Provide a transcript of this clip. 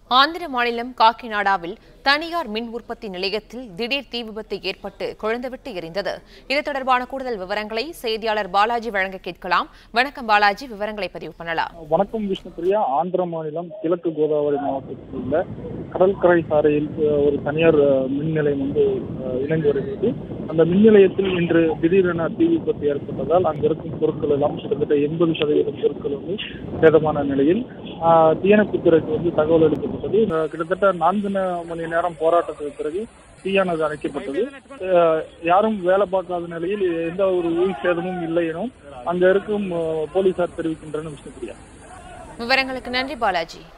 ஆந்திர மாநிலம் காக்கிநாடாவில் தனியார் மின் உற்பத்தி நிலையத்தில் திடீர் தீ விபத்து ஏற்பட்டு கொழுந்துவிட்டு எரிந்தது இது தொடர்பான கூடுதல் விவரங்களை செய்தியாளர் பாலாஜி வழங்க கேட்கலாம் வணக்கம் பாலாஜி விவரங்களை பதிவு பண்ணலாம் வணக்கம் விஷ்ணுபிரியா ஆந்திர மாநிலம் கிழக்கு கோதாவரி மாவட்டத்தில் உள்ள கடற்கரை சாலையில் அஹ், ஒரு தனியார் அஹ், மின் நிலையம் வந்து அஹ், இயங்கி வருகிறது அந்த மின் நிலையத்தில் இன்று திடீரென தீ விபத்து ஏற்பட்டதால் அங்க இருக்கும் பொருட்கள் எல்லாம் கிட்டத்தட்ட எண்பது சதவீதம் பொருட்கள் வந்து சேதமான நிலையில் அஹ், தீயணைப்புத்துறைக்கு வந்து தகவல் அளிக்கப்பட்டது அஹ், கிட்டத்தட்ட நான்கு நே- மணி நேரம் போராட்டத்துக்கு பிறகு தீயானது அணைக்கப்பட்டது அஹ், யாரும் வேலை பார்க்காத நிலையில் எந்த ஒரு உயிர் சேதமும் இல்லை எனும் அங்க இருக்கும் அஹ், போலீசார் தெரிவிக்கின்றனர் விஷ்ணுபிரியா விவரங்களுக்கு நன்றி பாலாஜி